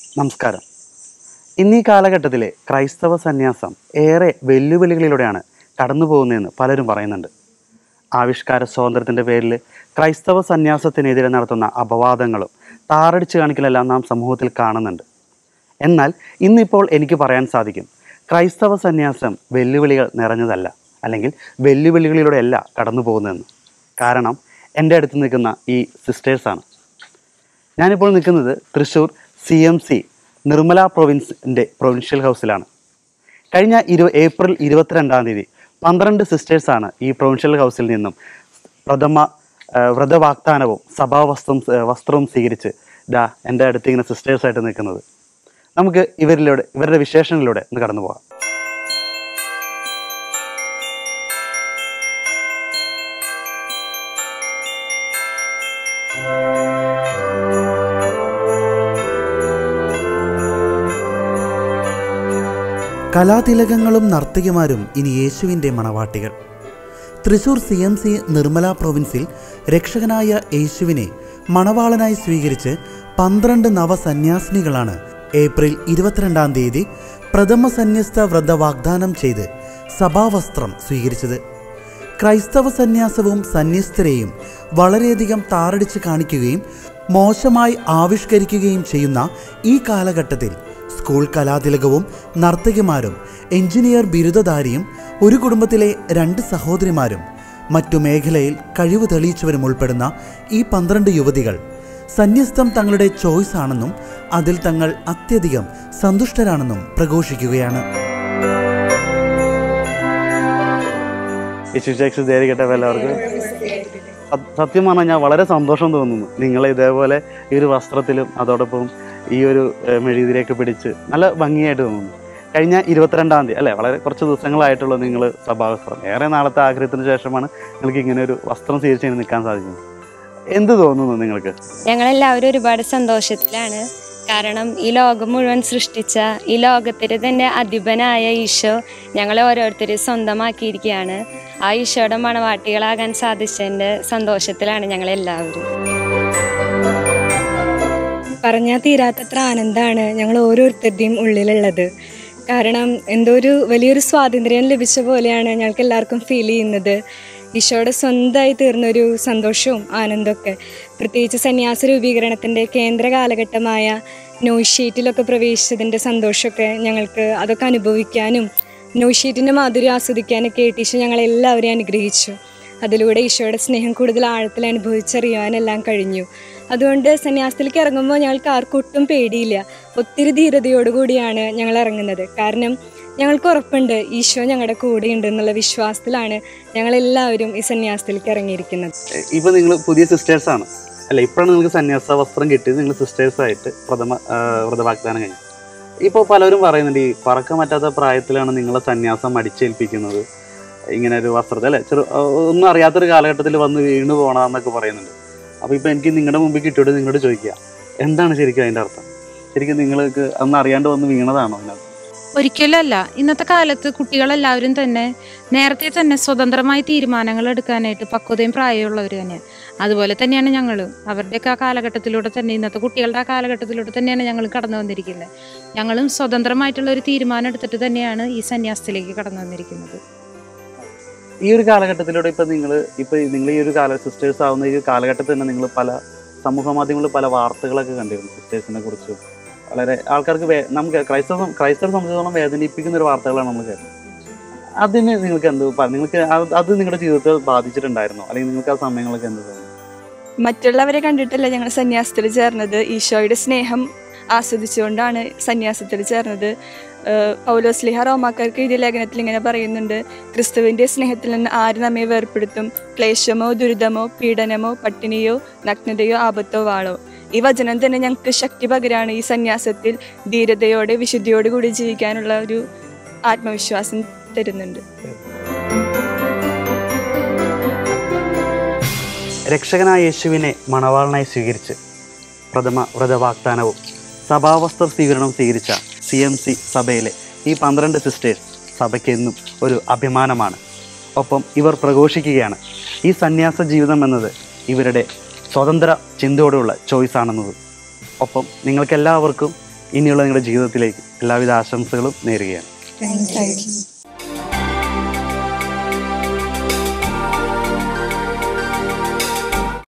നമസ്കാരം ഇന്നീ കാലഘട്ടത്തിലെ ക്രൈസ്തവ സന്യാസം ഏറെ വെല്ലുവിളികളിലൂടെയാണ് കടന്നു പോകുന്നതെന്ന് പലരും പറയുന്നുണ്ട് ആവിഷ്കാര സ്വാതന്ത്ര്യത്തിൻ്റെ പേരിൽ ക്രൈസ്തവ സന്യാസത്തിനെതിരെ നടത്തുന്ന അപവാദങ്ങളും താറടിച്ച് കാണിക്കലെല്ലാം നാം സമൂഹത്തിൽ കാണുന്നുണ്ട് എന്നാൽ ഇന്നിപ്പോൾ എനിക്ക് പറയാൻ സാധിക്കും ക്രൈസ്തവ സന്യാസം വെല്ലുവിളികൾ നിറഞ്ഞതല്ല അല്ലെങ്കിൽ വെല്ലുവിളികളിലൂടെയല്ല കടന്നു പോകുന്നതെന്ന് കാരണം എൻ്റെ അടുത്ത് നിൽക്കുന്ന ഈ സിസ്റ്റേഴ്സാണ് ഞാനിപ്പോൾ നിൽക്കുന്നത് Thrissur C M C Nirmala പ്രൊവിൻസിൻ്റെ പ്രൊവിൻഷ്യൽ ഹൗസിലാണ് കഴിഞ്ഞ ഇരു ഏപ്രിൽ ഇരുപത്തിരണ്ടാം തീയതി പന്ത്രണ്ട് സിസ്റ്റേഴ്സാണ് ഈ പ്രൊവിൻഷ്യൽ ഹൗസിൽ നിന്നും പ്രഥമ ആ, വ്രതവാഗ്ദാനവും സഭാവസ്ത്രം വസ്ത്രവും സ്വീകരിച്ച് ദാ എൻ്റെ അടുത്ത് ഇങ്ങനെ സിസ്റ്റേഴ്സായിട്ട് നിൽക്കുന്നത് നമുക്ക് ഇവരിലൂടെ ഇവരുടെ വിശേഷങ്ങളിലൂടെ ഒന്ന് കടന്നു പോകാം കലാതിലകങ്ങളും നർത്തകിമാരും ഇനി യേശുവിൻ്റെ മണവാട്ടികൾ Thrissur C M C Nirmala പ്രൊവിൻസിൽ രക്ഷകനായ യേശുവിനെ മണവാളനായി സ്വീകരിച്ച് പന്ത്രണ്ട് നവസന്യാസിനികളാണ് ഏപ്രിൽ ഇരുപത്തിരണ്ടാം തീയതി പ്രഥമ സന്യസ്ത വ്രത വാഗ്ദാനം ചെയ്ത് സഭാവസ്ത്രം സ്വീകരിച്ചത് ക്രൈസ്തവ സന്യാസവും സന്യസ്തരെയും വളരെയധികം താറടിച്ച് കാണിക്കുകയും മോശമായി ആവിഷ്കരിക്കുകയും ചെയ്യുന്ന ഈ കാലഘട്ടത്തിൽ സ്കൂൾ കലാതിലകവും നർത്തകിമാരും എഞ്ചിനീയർ ബിരുദധാരിയും ഒരു കുടുംബത്തിലെ രണ്ട് സഹോദരിമാരും മറ്റു മേഖലയിൽ കഴിവ് തെളിയിച്ചവരും ഉൾപ്പെടുന്ന ഈ പന്ത്രണ്ട് യുവതികൾ സന്യസ്തം തങ്ങളുടെ ചോയ്സ് ആണെന്നും അതിൽ തങ്ങൾ അത്യധികം സന്തുഷ്ടരാണെന്നും പ്രഘോഷിക്കുകയാണ് യേശുശേഷ് ധൈര്യപ്പെട്ട എല്ലാവർക്കും സ- സത്യം പറഞ്ഞാൽ ഞാൻ വളരെ സന്തോഷം തോന്നുന്നു നിങ്ങൾ ഇതേപോലെ ഈ ഒരു വസ്ത്രത്തിലും അതോടൊപ്പം ഈ ഒരു ഏഹ്, മെഴുകുതിരിയൊക്കെ പിടിച്ച് നല്ല ഭംഗിയായിട്ട് തോന്നുന്നു കഴിഞ്ഞ ഇരുപത്തിരണ്ടാം തീയതി അല്ലേ വളരെ കുറച്ച് ദിവസങ്ങളായിട്ടുള്ള നിങ്ങൾ സഭാവസ്ത്രം ഏറെ നാളത്തെ ആഗ്രഹത്തിന് ശേഷമാണ് നിങ്ങൾക്ക് ഇങ്ങനെ ഒരു വസ്ത്രം സ്വീകരിച്ച് ഇങ്ങനെ നിൽക്കാൻ സാധിക്കുന്നത് എന്ത് തോന്നുന്നു നിങ്ങൾക്ക് ഞങ്ങളെല്ലാവരും ഒരുപാട് സന്തോഷത്തിലാണ് കാരണം ഈ ലോകം മുഴുവൻ സൃഷ്ടിച്ച ഈ ലോകത്തിന് തന്നെ അധിപനായ ഈശോ ഞങ്ങളെ ഓരോരുത്തരെയും സ്വന്തമാക്കിയിരിക്കുകയാണ് ആ ഈശോയുടെ മണവാട്ടികളാകാൻ സാധിച്ചതിൻ്റെ സന്തോഷത്തിലാണ് ഞങ്ങളെല്ലാവരും പറഞ്ഞാൽ തീരാത്തത്ര ആനന്ദമാണ് ഞങ്ങൾ ഓരോരുത്തരുടെയും ഉള്ളിലുള്ളത് കാരണം എന്തോ ഒരു വലിയൊരു സ്വാതന്ത്ര്യം ലഭിച്ച പോലെയാണ് ഞങ്ങൾക്ക് എല്ലാവർക്കും ഫീൽ ചെയ്യുന്നത് ഈശോയുടെ സ്വന്തമായി തീർന്നൊരു സന്തോഷവും ആനന്ദമൊക്കെ പ്രത്യേകിച്ച് സന്യാസ രൂപീകരണത്തിൻ്റെ കേന്ദ്ര കാലഘട്ടമായ നോയ്ഷീറ്റിലൊക്കെ പ്രവേശിച്ചതിൻ്റെ സന്തോഷമൊക്കെ ഞങ്ങൾക്ക് അതൊക്കെ അനുഭവിക്കാനും നോയ്ഷീറ്റിൻ്റെ മാധുര്യം ആസ്വദിക്കാനൊക്കെ ആയിട്ട് ഈശോ ഞങ്ങളെല്ലാവരെയും അനുഗ്രഹിച്ചു അതിലൂടെ ഈശോയുടെ സ്നേഹം കൂടുതൽ ആഴത്തിൽ അനുഭവിച്ചറിയാനെല്ലാം കഴിഞ്ഞു അതുകൊണ്ട് സന്യാസത്തിലേക്ക് ഇറങ്ങുമ്പോൾ ഞങ്ങൾക്ക് ആർക്കും ഒട്ടും പേടിയില്ല ഒത്തിരി ധീരതയോടുകൂടിയാണ് ഞങ്ങൾ ഇറങ്ങുന്നത് കാരണം ഞങ്ങൾക്ക് ഉറപ്പുണ്ട് ഈശോ ഞങ്ങളുടെ കൂടെ ഉണ്ട് എന്നുള്ള വിശ്വാസത്തിലാണ് ഞങ്ങളെല്ലാവരും ഈ സന്യാസത്തിലേക്ക് ഇറങ്ങിയിരിക്കുന്നത് ഇപ്പൊ നിങ്ങൾ പുതിയ സിസ്റ്റേഴ്സ് ആണ് അല്ല ഇപ്പോഴാണ് നിങ്ങൾക്ക് സന്യാസ വസ്ത്രം കിട്ടിയത് നിങ്ങൾ സിസ്റ്റേഴ്സ് ആയിട്ട് പ്രഥമ ആ, വ്രതവാഗ്ദാനം കഴിഞ്ഞു ഇപ്പോൾ പലരും പറയുന്നുണ്ട് ഈ പറക്കാൻ പറ്റാത്ത പ്രായത്തിലാണ് നിങ്ങളെ സന്യാസം അടിച്ചേൽപ്പിക്കുന്നത് ഇങ്ങനെ ഒരു വസ്ത്രത്തിൽ അല്ലെ ചെറു ആ, ഒന്നും അറിയാത്തൊരു കാലഘട്ടത്തിൽ വന്ന് വീണു പോകണമെന്നൊക്കെ പറയുന്നുണ്ട് അപ്പോൾ ഇപ്പോൾ എനിക്ക് നിങ്ങളുടെ മുമ്പിൽ കിട്ടിയിട്ട് നിങ്ങളോട് ചോദിക്കുക എന്താണ് ശരിക്കും അതിൻ്റെ അർത്ഥം ശരിക്കും നിങ്ങൾക്ക് അന്ന് അറിയാണ്ട് വന്ന് വീണതാണോ അതിനകത്ത് ഒരിക്കലല്ല ഇന്നത്തെ കാലത്ത് കുട്ടികളെല്ലാവരും തന്നെ നേരത്തെ തന്നെ സ്വതന്ത്രമായി തീരുമാനങ്ങൾ എടുക്കാനായിട്ട് പക്വതയും പ്രായമുള്ളവർ തന്നെയാണ് അതുപോലെ തന്നെയാണ് ഞങ്ങൾ അവരുടെയൊക്കെ ആ കാലഘട്ടത്തിലൂടെ തന്നെ ഇന്നത്തെ കുട്ടികളുടെ ആ കാലഘട്ടത്തിലൂടെ തന്നെയാണ് ഞങ്ങൾ കടന്നു വന്നിരിക്കുന്നത് ഞങ്ങളും സ്വതന്ത്രമായിട്ടുള്ള ഒരു തീരുമാനം എടുത്തിട്ട് തന്നെയാണ് ഈ സന്യാസത്തിലേക്ക് കടന്നു വന്നിരിക്കുന്നത് ഈ ഒരു കാലഘട്ടത്തിലൂടെ ഇപ്പൊ നിങ്ങൾ ഇപ്പൊ നിങ്ങൾ ഈ ഒരു കാല സിസ്റ്റേഴ്സ് ആവുന്ന ഈ ഒരു കാലഘട്ടത്തിൽ തന്നെ നിങ്ങൾ പല സമൂഹ മാധ്യമങ്ങളിൽ പല വാർത്തകളൊക്കെ കണ്ടിരുന്നു സിസ്റ്റേഴ്സിനെ കുറിച്ച് വളരെ ആൾക്കാർക്ക് വേ- നമുക്ക് ക്രൈസ്തവ ക്രൈസ്തവ സംബന്ധിച്ചിടത്തോളം വേദനിപ്പിക്കുന്ന ഒരു വാർത്തകളാണ് നമ്മൾ കേട്ടത് അതിന് നിങ്ങൾക്ക് എന്ത് പ- നിങ്ങൾക്ക് അത് അത് നിങ്ങളുടെ ജീവിതത്തെ ബാധിച്ചിട്ടുണ്ടായിരുന്നോ അല്ലെങ്കിൽ നിങ്ങൾക്ക് ആ സമയങ്ങളൊക്കെ എന്ത് തോന്നുന്നു മറ്റുള്ളവരെ കണ്ടിട്ടല്ല ഞങ്ങൾ സന്യാസത്തിൽ ചേർന്നത് ഈശോയുടെ സ്നേഹം ആസ്വദിച്ചുകൊണ്ടാണ് സന്യാസത്തിൽ ചേർന്നത് ഏഹ് പൗലോസ്ലിഹ റോമാക്കാർക്ക് എഴുതിയ ലേഖനത്തിൽ ഇങ്ങനെ പറയുന്നുണ്ട് ക്രിസ്തുവിൻ്റെ സ്നേഹത്തിൽ നിന്ന് ആര് നമ്മെ വേർപ്പെടുത്തും ക്ലേശമോ ദുരിതമോ പീഡനമോ പട്ടിണിയോ നഗ്നതയോ ആപത്തോ വാളോ ഈ വചനം തന്നെ ഞങ്ങൾക്ക് ശക്തി പകരാണ് ഈ സന്യാസത്തിൽ ധീരതയോടെ വിശുദ്ധിയോടെ കൂടി ജീവിക്കാനുള്ള ഒരു ആത്മവിശ്വാസം തരുന്നുണ്ട് രക്ഷകനായ യേശുവിനെ മണവാളനായി സ്വീകരിച്ച് പ്രഥമ വ്രതവാഗ്ദാനവും സഭാവസ്ത്ര സ്വീകരണം സ്വീകരിച്ച സി എം സി സഭയിലെ ഈ പന്ത്രണ്ട് സിസ്റ്റേഴ്സ് സഭയ്ക്ക് എന്നും ഒരു അഭിമാനമാണ് ഒപ്പം ഇവർ പ്രഘോഷിക്കുകയാണ് ഈ സന്യാസ ജീവിതം എന്നത് ഇവരുടെ സ്വതന്ത്ര ചിന്തയോടുള്ള ചോയ്സ് ആണെന്നത് ഒപ്പം നിങ്ങൾക്കെല്ലാവർക്കും ഇനിയുള്ള നിങ്ങളുടെ ജീവിതത്തിലേക്ക് എല്ലാവിധ ആശംസകളും നേരുകയാണ് താങ്ക് യു